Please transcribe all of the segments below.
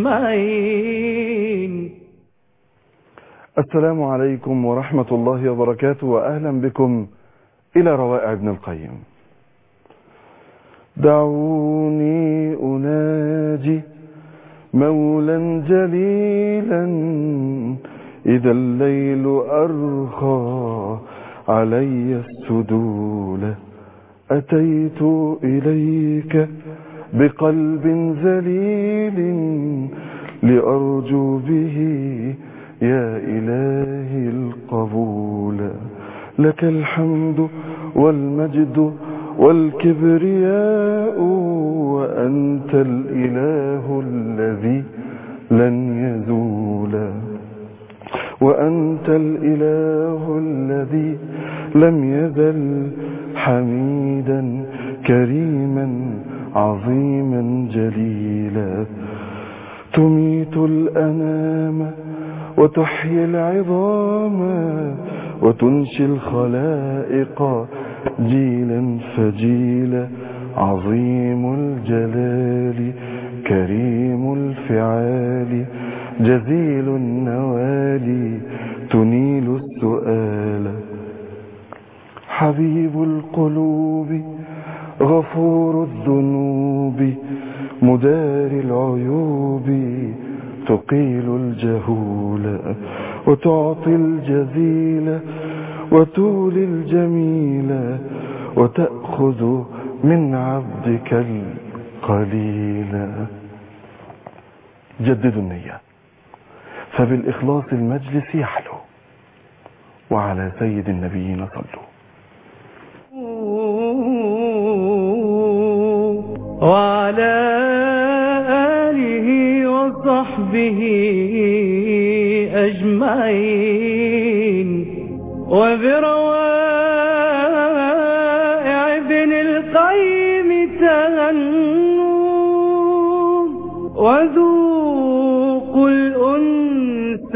أجمعين السلام عليكم ورحمة الله وبركاته وأهلا بكم إلى روائع ابن القيم دعوني أناجي مولا جليلا إذا الليل أرخى علي السدول أتيت إليك بقلب ذليل لأرجو به يا إلهي القبول لك الحمد والمجد والكبرياء وأنت الإله الذي لن يزول وأنت الإله الذي لم يزل حميدا كريما عظيما جليلا تميت الأنام وتحيي العظام وتنشي الخلائق جيلا فجيلا عظيم الجلال كريم الفعال جزيل النوال تنيل السؤال حبيب القلوب غفور الذنوب مداري العيوب تقيل الجهول وتعطي الجزيل وتولي الجميل وتأخذ من عبدك القليل جددوا النية فبالإخلاص المجلس يحلو وعلى سيد النبيين صلوا وعلى آله وصحبه أجمعين وبروائع ابن القيم تغنوا وذوقوا الأنس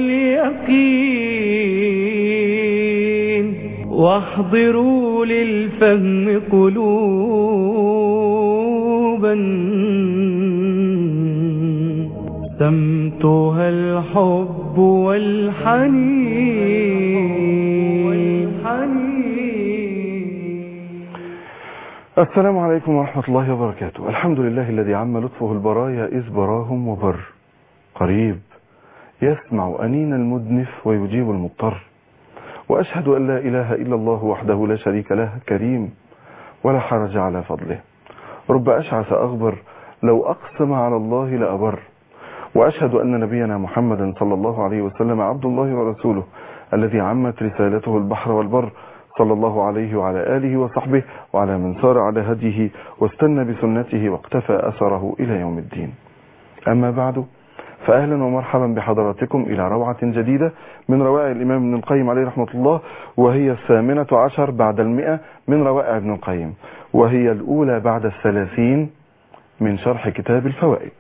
واليقين واحضروا للفهم قلوبا سمتها الحب والحنين السلام عليكم ورحمة الله وبركاته الحمد لله الذي عم لطفه البرايا إذ براهم وبر قريب يسمع أنين المدنف ويجيب المضطر وأشهد أن لا إله إلا الله وحده لا شريك له كريم ولا حرج على فضله رب أشعث أغبر لو أقسم على الله لأبر وأشهد أن نبينا محمدا صلى الله عليه وسلم عبد الله ورسوله الذي عمت رسالته البحر والبر صلى الله عليه وعلى آله وصحبه وعلى من سار على هديه واستنى بسنته واقتفى أثره إلى يوم الدين أما بعد فأهلا ومرحبا بحضراتكم إلى روعة جديدة من روائع الإمام ابن القيم عليه رحمة الله وهي الثامنة عشر بعد المئة من روائع ابن القيم وهي الأولى بعد الثلاثين من شرح كتاب الفوائد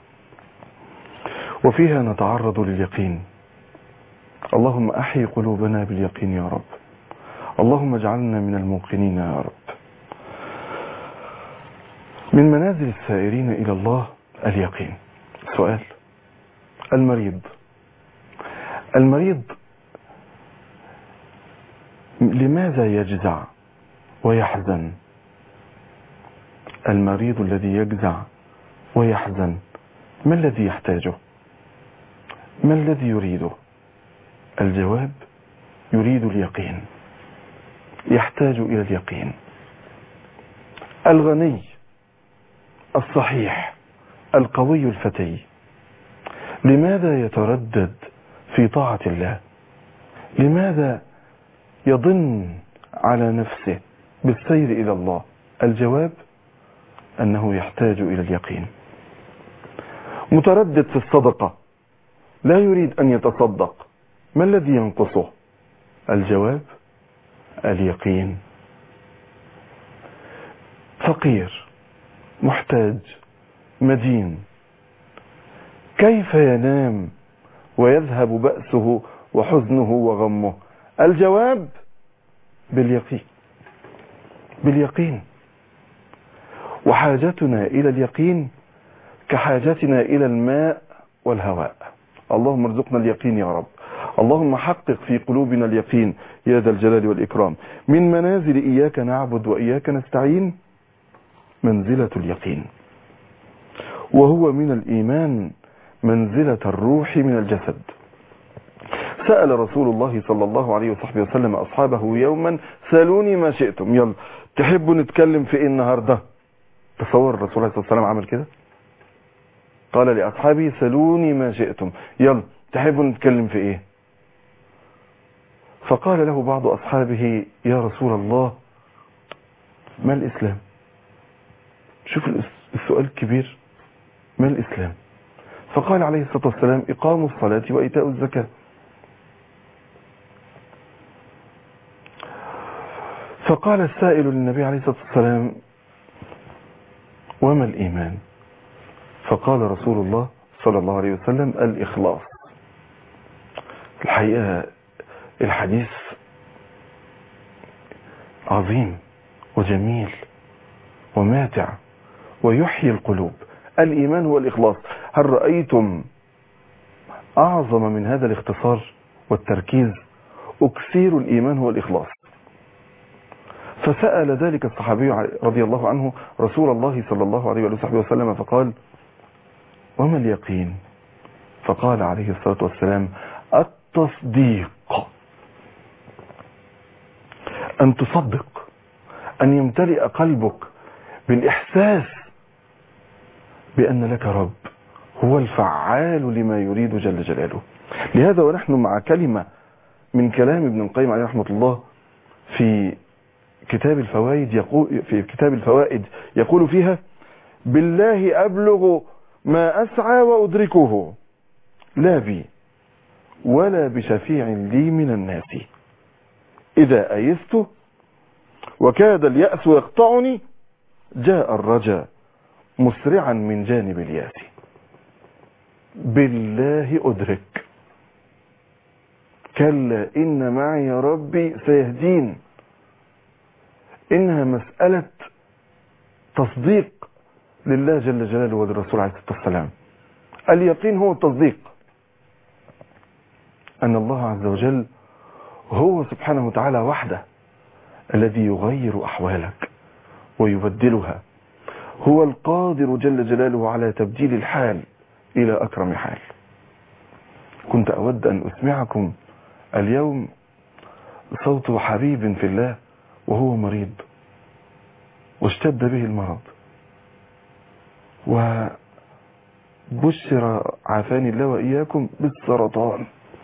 وفيها نتعرض لليقين اللهم أحي قلوبنا باليقين يا رب اللهم اجعلنا من الموقنين يا رب من منازل السائرين إلى الله اليقين سؤال المريض المريض لماذا يجزع ويحزن المريض الذي يجزع ويحزن ما الذي يحتاجه ما الذي يريده الجواب يريد اليقين يحتاج إلى اليقين الغني الصحيح القوي الفتي لماذا يتردد في طاعة الله لماذا يضن على نفسه بالسير إلى الله الجواب أنه يحتاج إلى اليقين متردد في الصدقة لا يريد أن يتصدق ما الذي ينقصه الجواب اليقين فقير محتاج مدين كيف ينام ويذهب بأسه وحزنه وغمه الجواب باليقين باليقين وحاجتنا إلى اليقين كحاجتنا إلى الماء والهواء اللهم ارزقنا اليقين يا رب اللهم حقق في قلوبنا اليقين يا ذا الجلال والإكرام من منازل إياك نعبد وإياك نستعين منزلة اليقين وهو من الإيمان منزلة الروح من الجسد سأل رسول الله صلى الله عليه وصحبه وسلم أصحابه يوما سألوني ما شئتم يلا تحبوا نتكلم في ايه النهاردة تصور الرسول عليه الصلاة والسلام عمل كده قال لأصحابه سألوني ما شئتم يلا تحبوا نتكلم في ايه فقال له بعض أصحابه يا رسول الله ما الإسلام شوف السؤال الكبير ما الإسلام فقال عليه الصلاة والسلام إقام الصلاة وإيتاء الزكاة فقال السائل للنبي عليه الصلاة والسلام وما الإيمان فقال رسول الله صلى الله عليه وسلم الإخلاص الحقيقة الحديث عظيم وجميل وماتع ويحيي القلوب الإيمان هو الإخلاص هل رأيتم أعظم من هذا الاختصار والتركيز أكثير الإيمان هو الإخلاص فسأل ذلك الصحابي رضي الله عنه رسول الله صلى الله عليه وصحبه وسلم فقال وما اليقين فقال عليه الصلاة والسلام التصديق أن تصدق أن يمتلئ قلبك بالإحساس بأن لك رب هو الفعال لما يريد جل جلاله لهذا ونحن مع كلمة من كلام ابن القيم عليه رحمة الله في كتاب الفوائد يقول في كتاب الفوائد يقول فيها بالله أبلغ ما أسعى وأدركه لا بي ولا بشفيع لي من الناس إذا أيست وكاد اليأس يقطعني جاء الرجاء مسرعا من جانب الياس بالله أدرك كلا إن معي ربي سيهدين إنها مسألة تصديق لله جل جلاله وللرسول عليه الصلاة والسلام اليقين هو التصديق أن الله عز وجل هو سبحانه وتعالى وحده الذي يغير أحوالك ويبدلها هو القادر جل جلاله على تبديل الحال إلى أكرم حال كنت أود أن أسمعكم اليوم صوت حبيب في الله وهو مريض واشتد به المرض وبشر عافاني الله وإياكم بالسرطان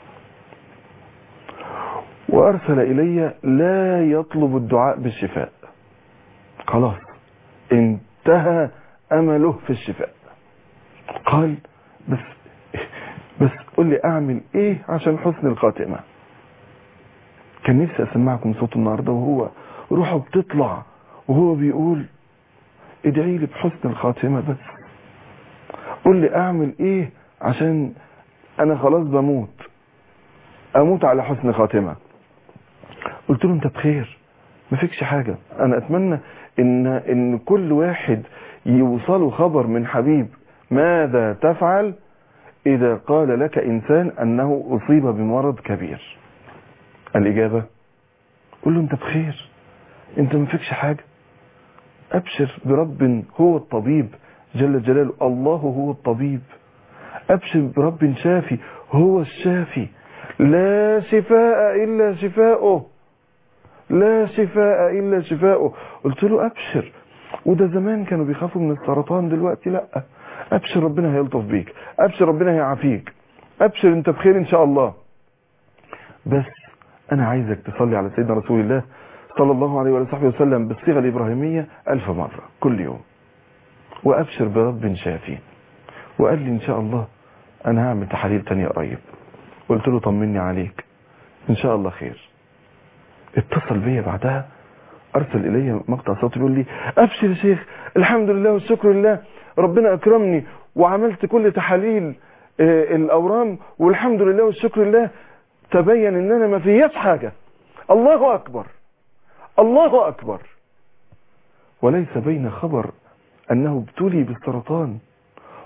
وأرسل إلي لا يطلب الدعاء بالشفاء خلاص انتهى أمله في الشفاء قال بس بس قل لي أعمل إيه عشان حسن الخاتمة كان نفسي أسمعكم صوته النهاردة وهو روحه بتطلع وهو بيقول ادعي لي بحسن الخاتمة بس قل لي أعمل إيه عشان أنا خلاص بموت أموت على حسن خاتمة قلت له أنت بخير ما فيكش حاجة أنا أتمنى إن, إن كل واحد يوصله خبر من حبيب ماذا تفعل إذا قال لك إنسان أنه أصيب بمرض كبير الإجابة قل له أنت بخير أنت ما فيكش حاجة أبشر برب هو الطبيب جل جلاله الله هو الطبيب أبشر برب شافي هو الشافي لا شفاء إلا شفاؤه لا شفاء إلا شفاؤه قلت له أبشر وده زمان كانوا بيخافوا من السرطان دلوقتي لا أبشر ربنا هيلطف بيك أبشر ربنا هيعافيك أبشر أنت بخير إن شاء الله بس أنا عايزك تصلي على سيدنا رسول الله صلى الله عليه وصحبه وسلم بالصيغة الإبراهيمية ألف مرة كل يوم وأبشر برب شافي وقال لي إن شاء الله أنا هعمل تحاليل تانية قريب قلت له طمني عليك إن شاء الله خير اتصل بيا بعدها أرسل إلي مقطع صوتي بيقول لي أبشر يا شيخ الحمد لله والشكر لله ربنا أكرمني وعملت كل تحاليل الأورام والحمد لله والشكر لله تبين إن أنا ما فيهاش حاجة الله أكبر الله أكبر وليس بين خبر أنه ابتلي بالسرطان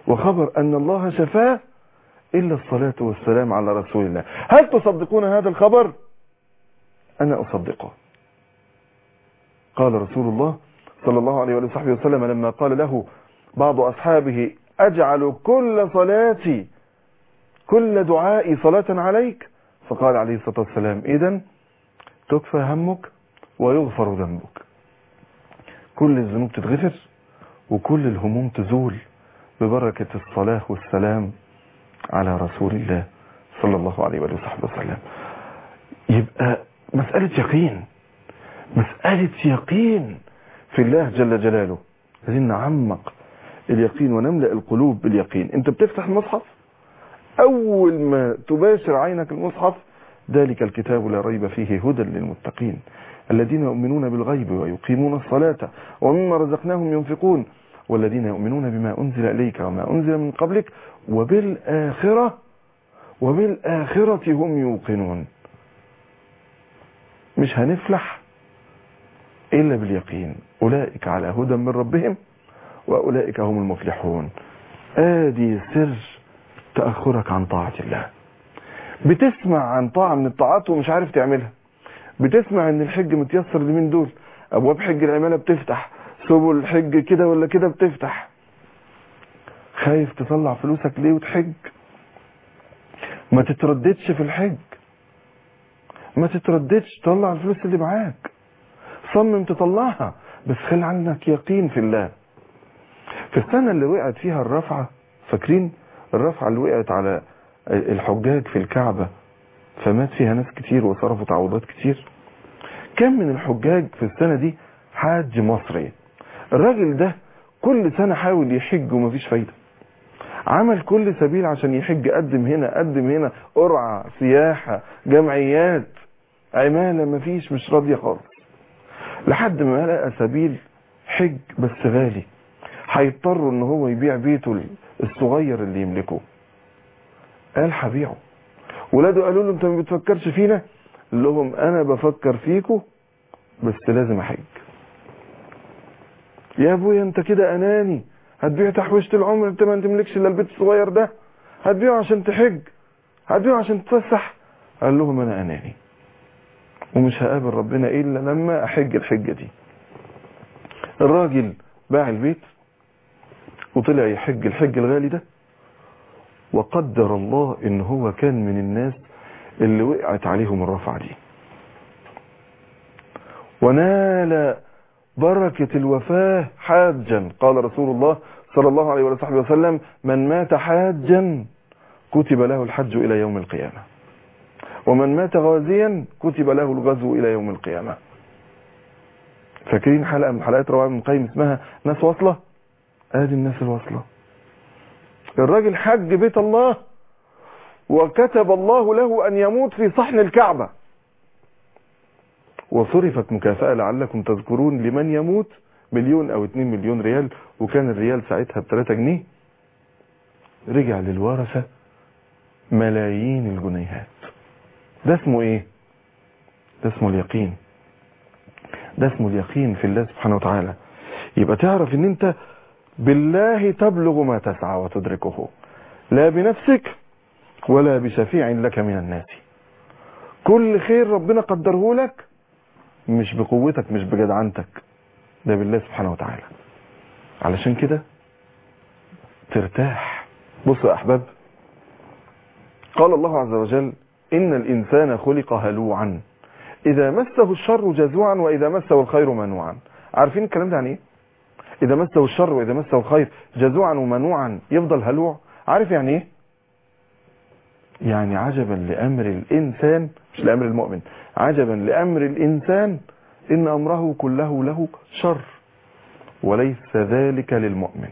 وخبر أن الله شفاه إلا الصلاة والسلام على رسول الله هل تصدقون هذا الخبر أنا أصدقه قال رسول الله صلى الله عليه وصحبه وسلم لما قال له بعض أصحابه أجعل كل صلاتي كل دعائي صلاة عليك فقال عليه الصلاة والسلام إذن تكفى همك ويغفر ذنبك كل الذنوب تتغفر وكل الهموم تزول ببركة الصلاة والسلام على رسول الله صلى الله عليه وصحبه وسلم يبقى مسألة يقين مسألة يقين في الله جل جلاله عايزين نعمق اليقين ونملأ القلوب باليقين انت بتفتح المصحف اول ما تباشر عينك المصحف ذلك الكتاب لا ريب فيه هدى للمتقين الذين يؤمنون بالغيب ويقيمون الصلاة ومما رزقناهم ينفقون والذين يؤمنون بما أنزل إليك وما أنزل من قبلك وبالآخرة وبالآخرة هم يوقنون مش هنفلح إلا باليقين أولئك على هدى من ربهم وأولئك هم المفلحون آدي سر تأخرك عن طاعة الله بتسمع عن طاعة من الطاعات ومش عارف تعملها بتسمع ان الحج متيسر لمين دول ابواب حج العمالة بتفتح سبل الحج كده ولا كده بتفتح خايف تطلع فلوسك ليه وتحج ما تترددش في الحج ما تترددش تطلع الفلوس اللي معاك صمم تطلعها بس خلي عندك يقين في الله في السنة اللي وقعت فيها الرفعة فاكرين الرفعة اللي وقعت على الحجاج في الكعبة فمات فيها ناس كتير وصرفوا تعويضات كتير كم من الحجاج في السنة دي حاج مصري الراجل ده كل سنة حاول يحج ومفيش فايدة عمل كل سبيل عشان يحج قدم هنا قدم هنا قرعة سياحة جمعيات عمالة مفيش مش راضية خالص لحد ما لقى سبيل حج بس غالي هيضطر ان هو يبيع بيته الصغير اللي يملكه قال هبيعه ولاده قالوا له انت ما بتفكرش فينا قال لهم انا بفكر فيكم بس لازم احج يا ابويا انت كده اناني هتبيع تحويشة العمر انت ما تملكش الا البيت الصغير ده هتبيعه عشان تحج هتبيعه عشان تتفسح قال لهم انا اناني ومش هقابل ربنا الا لما احج الحجة دي الراجل باع البيت وطلع يحج الحج الغالي ده وقدر الله ان هو كان من الناس اللي وقعت عليهم الرفعة دي ونال بركة الوفاة حاجا قال رسول الله صلى الله عليه وصحبه وسلم من مات حاجا كتب له الحج إلى يوم القيامة ومن مات غازيا كتب له الغزو إلى يوم القيامة فاكرين حلقة من حلقات رواه ابن القيم اسمها ناس واصلة ادي الناس الواصلة الراجل حج بيت الله وكتب الله له ان يموت في صحن الكعبة وصرفت مكافأة لعلكم تذكرون لمن يموت مليون او اتنين مليون ريال وكان الريال ساعتها بتلاتة جنيه رجع للورثة ملايين الجنيهات ده اسمه ايه ده اسمه اليقين ده اسمه اليقين في الله سبحانه وتعالى يبقى تعرف ان انت بالله تبلغ ما تسعى وتدركه لا بنفسك ولا بشفيع لك من الناس كل خير ربنا قدره لك مش بقوتك مش بجدعنتك ده بالله سبحانه وتعالى علشان كده ترتاح بصوا يا احباب قال الله عز وجل ان الانسان خلق هلوعا اذا مسه الشر جزوعا واذا مسه الخير منوعا عارفين الكلام ده يعني ايه اذا مسه الشر واذا مسه الخير جزوعا ومنوعا يفضل هلوع عارف يعني ايه يعني عجبا لامر الانسان مش لامر المؤمن عجبا لامر الانسان ان امره كله له شر وليس ذلك للمؤمن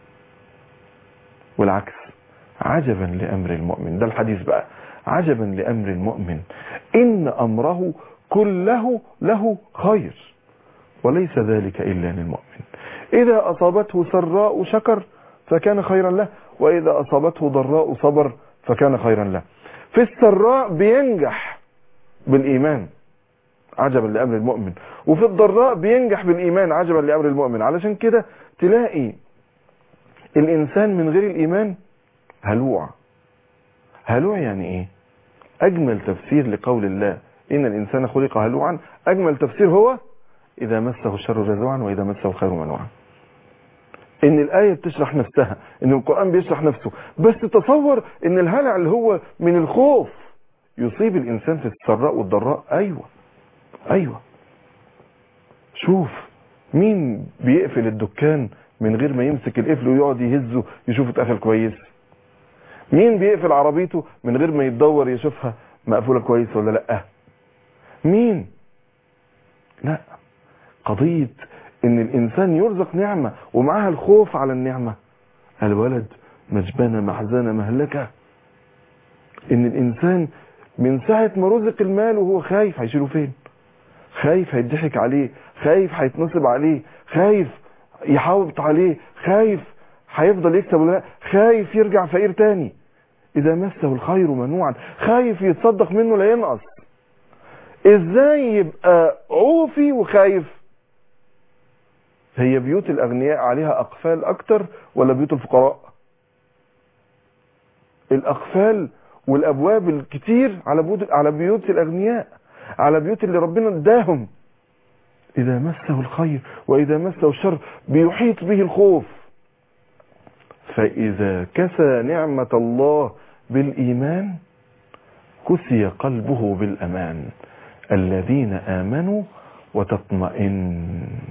والعكس عجبا لامر المؤمن ده الحديث بقى عجبا لامر المؤمن ان امره كله له خير وليس ذلك الا للمؤمن إذا أصابته سراء شكر فكان خيرا له وإذا أصابته ضراء صبر فكان خيرا له في السراء بينجح بالإيمان عجبا لأمر المؤمن وفي الضراء بينجح بالإيمان عجبا لأمر المؤمن علشان كده تلاقي الانسان من غير الايمان هلوع هلوع يعني ايه اجمل تفسير لقول الله ان الانسان خلق هلوعا اجمل تفسير هو اذا مسه الشر جزوعا واذا مسه الخير منوعا ان الايه بتشرح نفسها ان القران بيشرح نفسه بس تصور ان الهلع اللي هو من الخوف يصيب الانسان في السراء والضراء ايوه ايوه شوف مين بيقفل الدكان من غير ما يمسك القفل ويقعد يهزه يشوف اتقفل كويس مين بيقفل عربيته من غير ما يتدور يشوفها مقفوله كويس ولا لا مين لا قضيه ان الانسان يرزق نعمه ومعها الخوف على النعمه الولد مجبنه محزنه مهلكه ان الانسان من ساعه ما رزق المال وهو خايف هيشيله فين خايف هيضحك عليه خايف هيتنصب عليه خايف يحاوط عليه خايف هيفضل يكسب ولا لا خايف يرجع فقير تاني اذا مسه الخير منوعا خايف يتصدق منه لا ينقص ازاي يبقى عوفي وخايف هي بيوت الاغنياء عليها اقفال اكتر ولا بيوت الفقراء الاقفال والابواب الكتير على بيوت على بيوت الاغنياء على بيوت اللي ربنا اداهم اذا مسه الخير واذا مسه الشر بيحيط به الخوف فاذا كسى نعمه الله بالايمان كسي قلبه بالامان الذين امنوا وتطمئن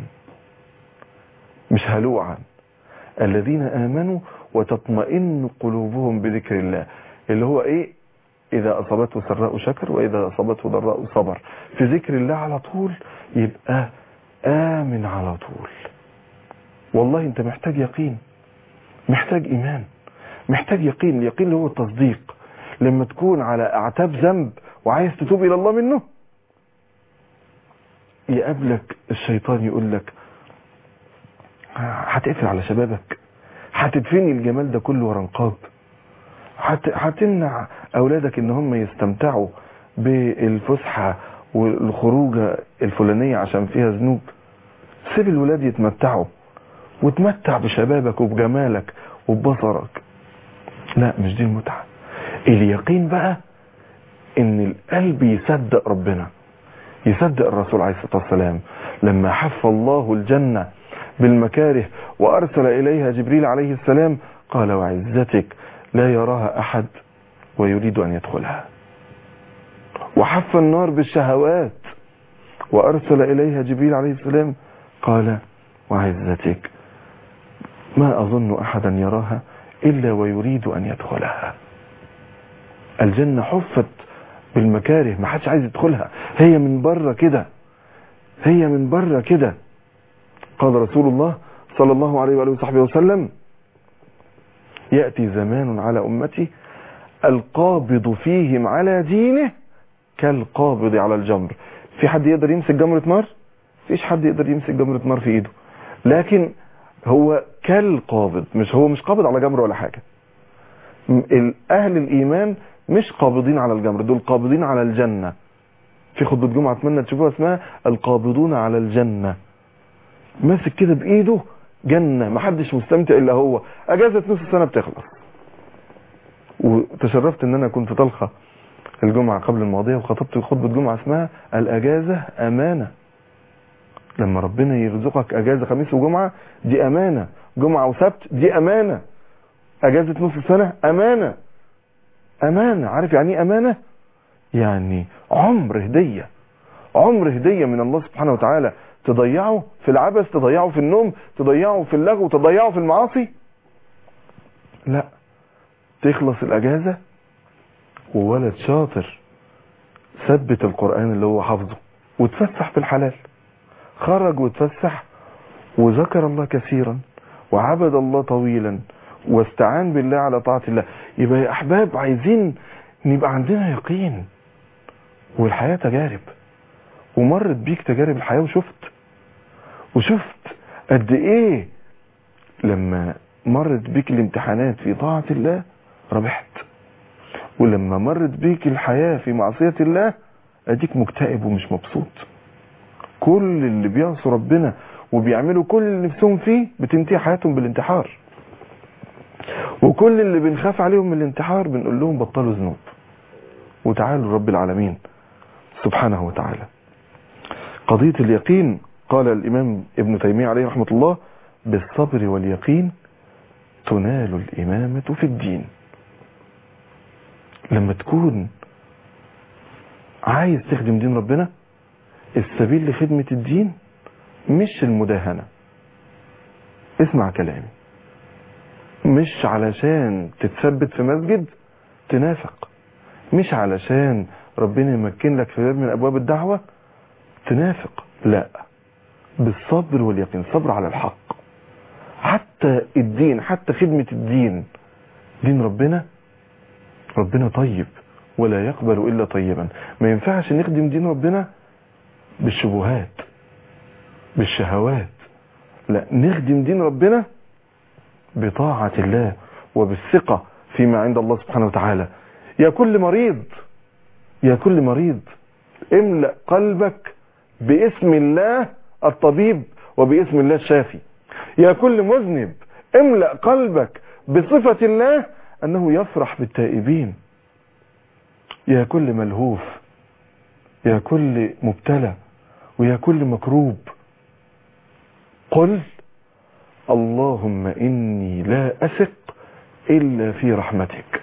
مش هلوعا الذين امنوا وتطمئن قلوبهم بذكر الله اللي هو ايه اذا اصابته سراء شكر واذا اصابته ضراء صبر في ذكر الله على طول يبقى امن على طول والله انت محتاج يقين محتاج ايمان محتاج يقين اليقين اللي هو التصديق لما تكون على اعتاب ذنب وعايز تتوب الى الله منه يقابلك الشيطان يقول لك هتقفل على شبابك هتدفني الجمال ده كله ورا نقاب هتمنع اولادك ان هم يستمتعوا بالفسحه والخروجه الفلانيه عشان فيها ذنوب سيب الولاد يتمتعوا وتمتع بشبابك وبجمالك وببصرك لا مش دي المتعه اليقين بقى ان القلب يصدق ربنا يصدق الرسول عليه الصلاه والسلام لما حف الله الجنه بالمكاره وارسل اليها جبريل عليه السلام قال وعزتك لا يراها احد ويريد ان يدخلها وحف النار بالشهوات وارسل اليها جبريل عليه السلام قال وعزتك ما اظن احدا يراها الا ويريد ان يدخلها الجنة حفت بالمكاره ما حدش عايز يدخلها هي من بره كده هي من بره كده قال رسول الله صلى الله عليه وآله وصحبه وسلم يأتي زمان على أمتي القابض فيهم على دينه كالقابض على الجمر في حد يقدر يمسك جمرة نار فيش حد يقدر يمسك جمرة نار في ايده لكن هو كالقابض مش هو مش قابض على جمر ولا حاجة اهل الايمان مش قابضين على الجمر دول قابضين على الجنة في خطبة جمعة اتمنى تشوفوها اسمها القابضون على الجنة ماسك كده بايده جنة محدش مستمتع الا هو اجازة نص السنة بتخلص وتشرفت ان انا كنت طلخة الجمعة قبل الماضية وخطبت خطبة جمعة اسمها الاجازة امانة لما ربنا يرزقك اجازة خميس وجمعة دي امانة جمعة وسبت دي امانة اجازة نص السنة امانة امانة عارف يعني ايه امانة يعني عمر هدية عمر هدية من الله سبحانه وتعالى تضيعه في العبث تضيعه في النوم تضيعه في اللغو تضيعه في المعاصي لا تخلص الاجازة وولد شاطر ثبت القرآن اللي هو حافظه وتفسح في الحلال خرج وتفسح وذكر الله كثيرا وعبد الله طويلا واستعان بالله على طاعة الله يبقى يا احباب عايزين نبقى عندنا يقين والحياة تجارب ومرت بيك تجارب الحياة وشفت وشفت قد ايه لما مرت بيك الامتحانات في طاعة الله ربحت ولما مرت بيك الحياة في معصية الله اديك مكتئب ومش مبسوط كل اللي بيعصوا ربنا وبيعملوا كل اللي نفسهم فيه بتنتهي حياتهم بالانتحار وكل اللي بنخاف عليهم من الانتحار بنقول لهم بطلوا ذنوب وتعالوا رب العالمين سبحانه وتعالى قضية اليقين قال الإمام ابن تيمية عليه رحمة الله بالصبر واليقين تنال الإمامة في الدين لما تكون عايز تخدم دين ربنا السبيل لخدمة الدين مش المداهنة اسمع كلامي مش علشان تتثبت في مسجد تنافق مش علشان ربنا يمكن لك في باب من ابواب الدعوة تنافق لا بالصبر واليقين صبر على الحق حتى الدين حتى خدمة الدين دين ربنا ربنا طيب ولا يقبل الا طيبا ما ينفعش نخدم دين ربنا بالشبهات بالشهوات لا نخدم دين ربنا بطاعة الله وبالثقة فيما عند الله سبحانه وتعالى يا كل مريض يا كل مريض املأ قلبك باسم الله الطبيب وباسم الله الشافي يا كل مذنب املأ قلبك بصفة الله أنه يفرح بالتائبين يا كل ملهوف يا كل مبتلى ويا كل مكروب قل اللهم إني لا أثق إلا في رحمتك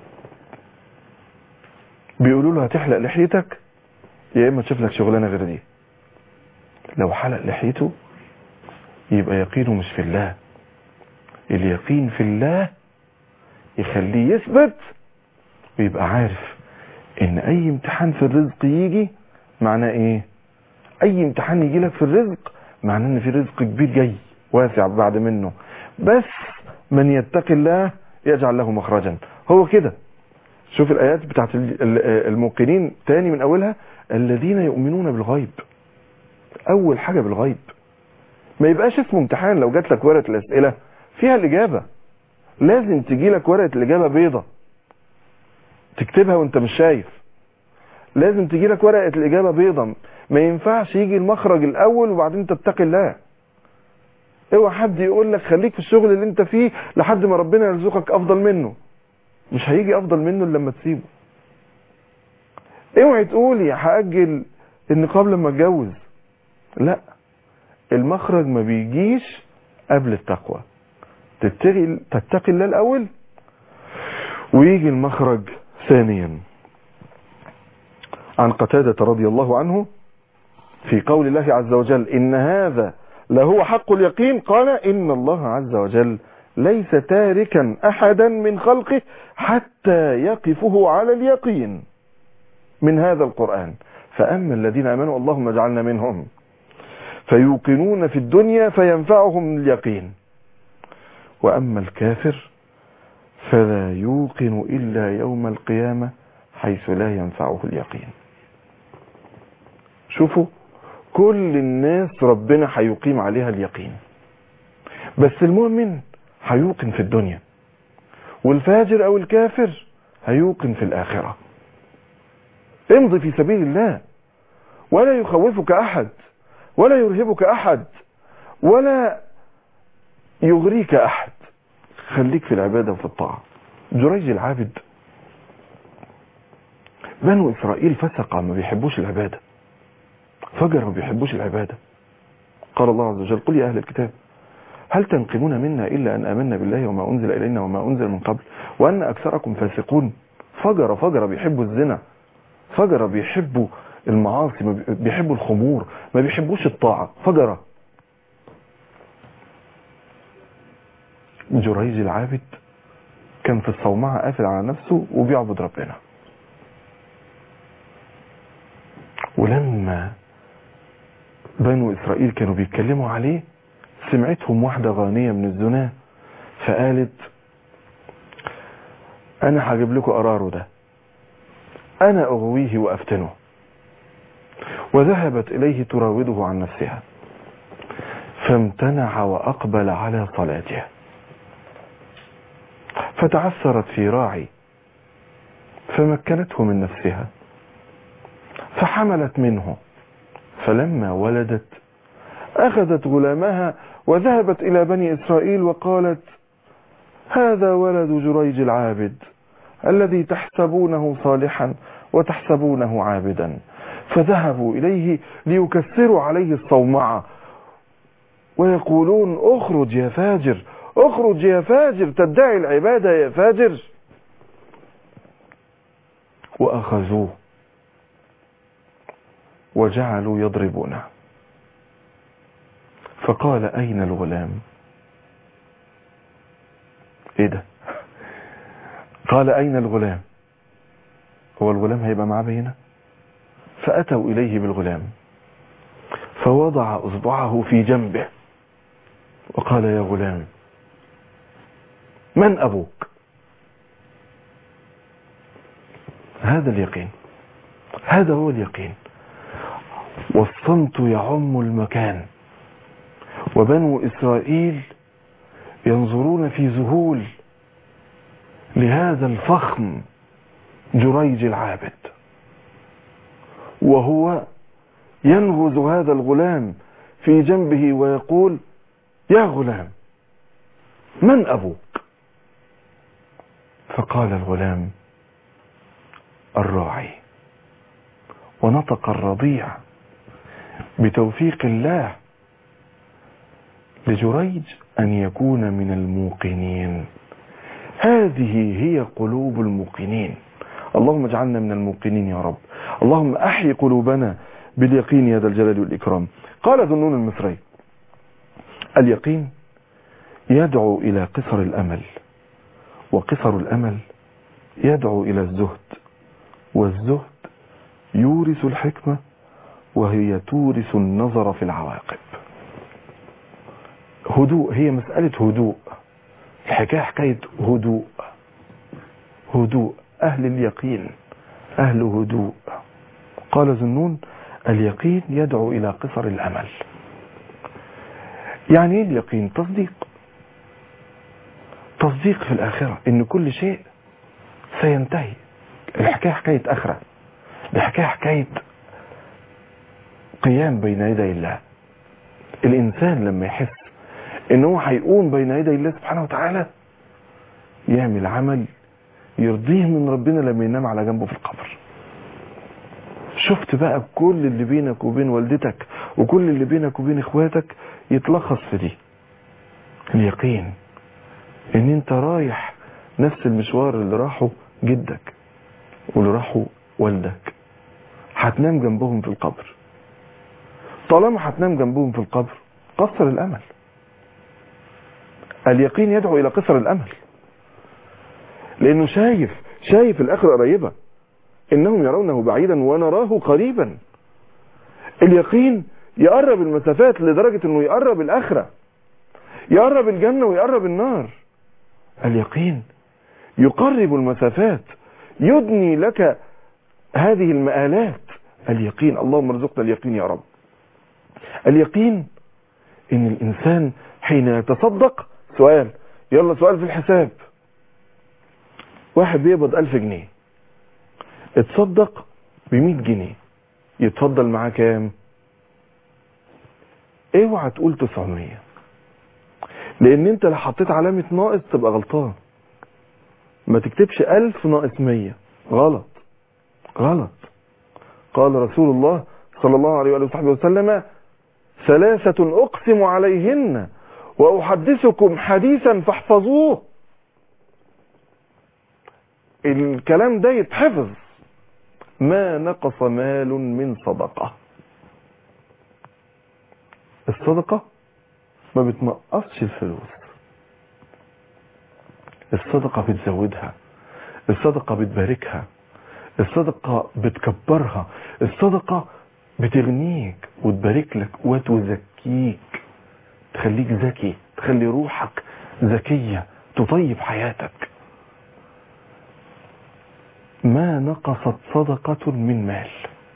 بيقولوا له هتحلق لحيتك يا إما تشوف لك شغلانة غير دي لو حلق لحيته يبقى يقينه مش في الله اليقين في الله يخليه يثبت ويبقى عارف ان اي امتحان في الرزق يجي معناه ايه اي امتحان يجي لك في الرزق معناه ان في رزق كبير جاي واسع بعد منه بس من يتقي الله يجعل له مخرجا هو كده شوف الايات بتاعت الموقنين تاني من اولها الذين يؤمنون بالغيب اول حاجة بالغيب ما يبقاش اسمه امتحان لو جات لك ورقة الاسئلة فيها الاجابة لازم تجي لك ورقة الاجابة بيضة تكتبها وانت مش شايف لازم تجي لك ورقة الاجابة بيضة ما ينفعش يجي المخرج الاول وبعدين تتقي الله اوعى حد يقول لك خليك في الشغل اللي انت فيه لحد ما ربنا يرزقك افضل منه مش هيجي افضل منه الا لما تسيبه اوعي تقولي هاجل النقاب لما اتجوز لا المخرج ما بيجيش قبل التقوى تتقي تتقي الله الاول ويجي المخرج ثانيا عن قتادة رضي الله عنه في قول الله عز وجل إن هذا لهو حق اليقين قال إن الله عز وجل ليس تاركا أحدا من خلقه حتى يقفه على اليقين من هذا القرآن فأما الذين آمنوا اللهم اجعلنا منهم فيوقنون في الدنيا فينفعهم اليقين وأما الكافر فلا يوقن إلا يوم القيامة حيث لا ينفعه اليقين شوفوا كل الناس ربنا هيقيم عليها اليقين بس المؤمن هيوقن في الدنيا والفاجر او الكافر هيوقن في الاخرة امضي في سبيل الله ولا يخوفك احد ولا يرهبك احد ولا يغريك احد خليك في العبادة وفي الطاعة جريج العابد بنو اسرائيل فسقة ما بيحبوش العبادة فجر ما بيحبوش العبادة قال الله عز وجل قل يا أهل الكتاب هل تنقمون منا إلا أن آمنا بالله وما أنزل إلينا وما أنزل من قبل وأن أكثركم فاسقون فجر فجر بيحبوا الزنا فجر بيحبوا المعاصي ما بيحبوا الخمور ما بيحبوش الطاعة فجر جريج العابد كان في الصومعة قافل على نفسه وبيعبد ربنا ولما بنو إسرائيل كانوا بيتكلموا عليه سمعتهم واحدة غانية من الزنا فقالت أنا هجيب لكم قراره ده أنا أغويه وأفتنه وذهبت إليه تراوده عن نفسها فامتنع وأقبل على صلاته فتعثرت في راعي فمكنته من نفسها فحملت منه فلما ولدت أخذت غلامها وذهبت إلى بني إسرائيل وقالت هذا ولد جريج العابد الذي تحسبونه صالحا وتحسبونه عابدا فذهبوا إليه ليكسروا عليه الصومعة ويقولون اخرج يا فاجر اخرج يا فاجر تدعي العبادة يا فاجر وأخذوه وجعلوا يضربونه فقال أين الغلام ايه ده قال أين الغلام هو الغلام هيبقى معاه بينه فأتوا إليه بالغلام فوضع أصبعه في جنبه وقال يا غلام من أبوك هذا اليقين هذا هو اليقين والصمت يعم المكان وبنو إسرائيل ينظرون في ذهول لهذا الفخم جريج العابد وهو ينغز هذا الغلام في جنبه ويقول يا غلام من أبوك فقال الغلام الراعي ونطق الرضيع بتوفيق الله لجريج أن يكون من الموقنين هذه هي قلوب الموقنين اللهم اجعلنا من الموقنين يا رب اللهم أحي قلوبنا باليقين يا ذا الجلال والإكرام قال ذنون المصري اليقين يدعو إلى قصر الأمل وقصر الأمل يدعو إلى الزهد والزهد يورث الحكمة وهي تورث النظر في العواقب هدوء هي مسألة هدوء الحكاية حكاية هدوء هدوء أهل اليقين أهل هدوء قال ذنون اليقين يدعو إلى قصر الأمل يعني ايه اليقين تصديق تصديق في الآخرة إن كل شيء سينتهي الحكاية حكاية آخرة الحكاية حكاية قيام بين يدي الله الإنسان لما يحس إن هو هيقوم بين يدي الله سبحانه وتعالى يعمل عمل يرضيه من ربنا لما ينام على جنبه في القبر شفت بقى كل اللي بينك وبين والدتك وكل اللي بينك وبين اخواتك يتلخص في دي اليقين ان انت رايح نفس المشوار اللي راحه جدك واللي راحه والدك هتنام جنبهم في القبر طالما هتنام جنبهم في القبر قصر الامل اليقين يدعو الى قصر الامل لانه شايف شايف الاخره قريبه انهم يرونه بعيدا ونراه قريبا اليقين يقرب المسافات لدرجه انه يقرب الاخره يقرب الجنه ويقرب النار اليقين يقرب المسافات يدني لك هذه المآلات اليقين اللهم ارزقنا اليقين يا رب اليقين ان الانسان حين يتصدق سؤال يلا سؤال في الحساب واحد بيقبض ألف جنيه اتصدق بمية جنيه يتفضل معاه كام اوعى تقول تسعمية لان انت لو حطيت علامة ناقص تبقى غلطان ما تكتبش ألف ناقص مية غلط غلط قال رسول الله صلى الله عليه وصحبه وسلم ثلاثة أقسم عليهن وأحدثكم حديثا فاحفظوه الكلام ده يتحفظ ما نقص مال من صدقة الصدقة ما بتنقصش الفلوس الصدقة بتزودها الصدقة بتباركها الصدقة بتكبرها الصدقة بتغنيك وتبارك لك وتزكيك تخليك ذكي تخلي روحك ذكية تطيب حياتك ما نقصت صدقة من مال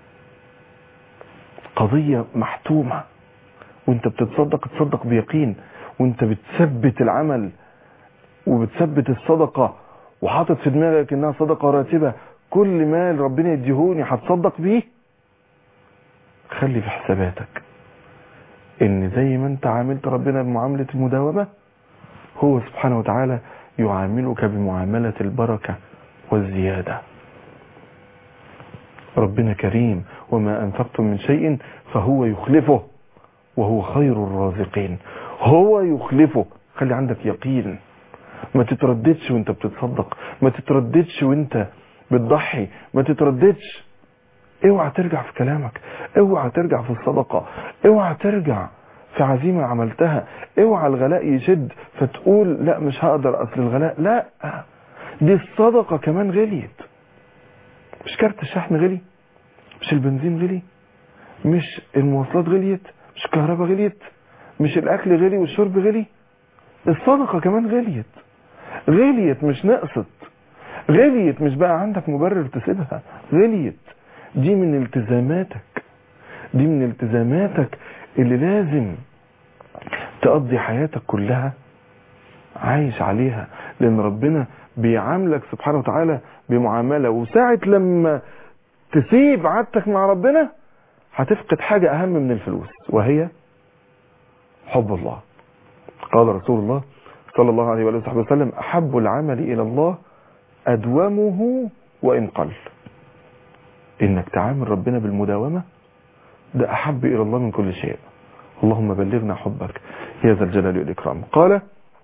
قضية محتومة وانت بتتصدق تصدق بيقين وانت بتثبت العمل وبتثبت الصدقة وحاطط في دماغك انها صدقة راتبة كل مال ربنا يديهوني هتصدق بيه خلي في حساباتك ان زي ما انت عاملت ربنا بمعاملة المداومة هو سبحانه وتعالى يعاملك بمعاملة البركة والزيادة ربنا كريم وما أنفقتم من شيء فهو يخلفه وهو خير الرازقين هو يخلفه خلي عندك يقين ما تترددش وانت بتتصدق ما تترددش وانت بتضحي ما تترددش اوعى ترجع في كلامك اوعى ترجع في الصدقة اوعى ترجع في عزيمة عملتها اوعى الغلاء يشد فتقول لا مش هقدر اصل الغلاء لا دي الصدقة كمان غليت مش كارت الشحن غلي مش البنزين غلي مش المواصلات غليت مش الكهرباء غليت مش الاكل غلي والشرب غلي الصدقة كمان غليت غليت مش نقصت غليت مش بقى عندك مبرر تسيبها غليت دي من التزاماتك دي من التزاماتك اللي لازم تقضي حياتك كلها عايش عليها لان ربنا بيعاملك سبحانه وتعالى بمعاملة وساعة لما تسيب عادتك مع ربنا هتفقد حاجة اهم من الفلوس وهي حب الله قال رسول الله صلى الله عليه وآله وصحبه وسلم أحب العمل إلى الله أدومه وإن قل إنك تعامل ربنا بالمداومة ده أحب إلى الله من كل شيء اللهم بلغنا حبك يا ذا الجلال والإكرام قال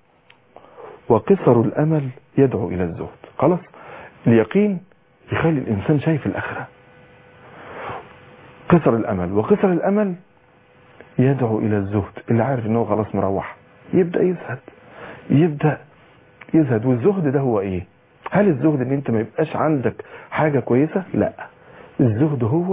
وقصر الأمل يدعو إلى الزهد خلاص اليقين يخلي الإنسان شايف الآخرة قصر الأمل وقصر الأمل يدعو إلى الزهد اللي عارف إنه خلاص مروح يبدأ يزهد يبدأ يزهد والزهد ده هو إيه هل الزهد إن أنت ما يبقاش عندك حاجة كويسة لا الزهد هو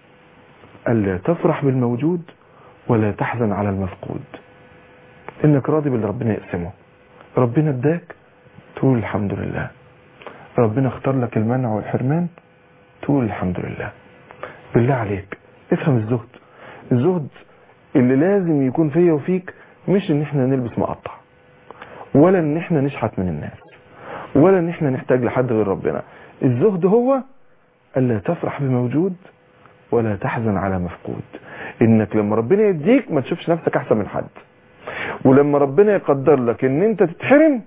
ألا تفرح بالموجود ولا تحزن على المفقود إنك راضي باللي ربنا يقسمه ربنا اداك تقول الحمد لله ربنا اختار لك المنع والحرمان تقول الحمد لله بالله عليك افهم الزهد الزهد اللي لازم يكون فيا وفيك مش ان احنا نلبس مقطع ولا ان احنا نشحت من الناس ولا ان احنا نحتاج لحد غير ربنا الزهد هو الا تفرح بموجود ولا تحزن على مفقود انك لما ربنا يديك ما تشوفش نفسك احسن من حد ولما ربنا يقدر لك ان انت تتحرم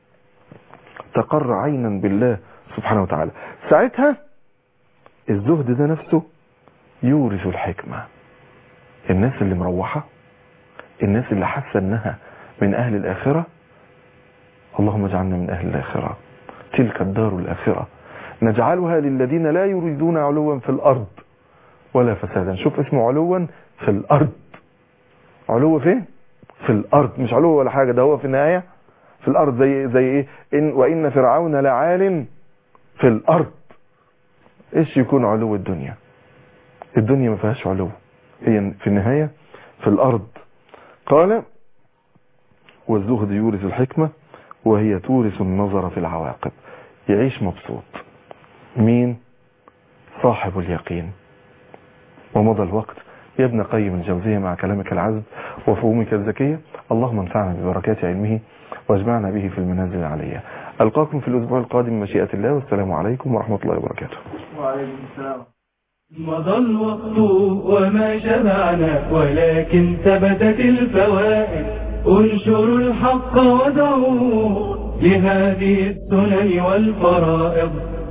تقر عينا بالله سبحانه وتعالى ساعتها الزهد ده نفسه يورث الحكمة الناس اللي مروحة الناس اللي حاسة انها من اهل الاخرة اللهم اجعلنا من اهل الاخرة تلك الدار الاخرة نجعلها للذين لا يريدون علوا في الارض ولا فسادا شوف اسمه علوا في الارض علو فين في الارض مش علو ولا حاجة ده هو في النهاية في الارض زي زي ايه إن وان فرعون لعال في الارض ايش يكون علو الدنيا الدنيا ما فيهاش علو هي في النهاية في الارض قال والزهد يورث الحكمة وهي تورث النظر في العواقب يعيش مبسوط مين صاحب اليقين ومضى الوقت يا ابن قيم الجوزية مع كلامك العذب وفهومك الذكية اللهم انفعنا ببركات علمه واجمعنا به في المنازل العلية ألقاكم في الأسبوع القادم مشيئة الله والسلام عليكم ورحمة الله وبركاته وعليكم السلام مضى الوقت وما شبعنا ولكن ثبتت الفوائد انشروا الحق ودعوه لهذه السنن والفرائض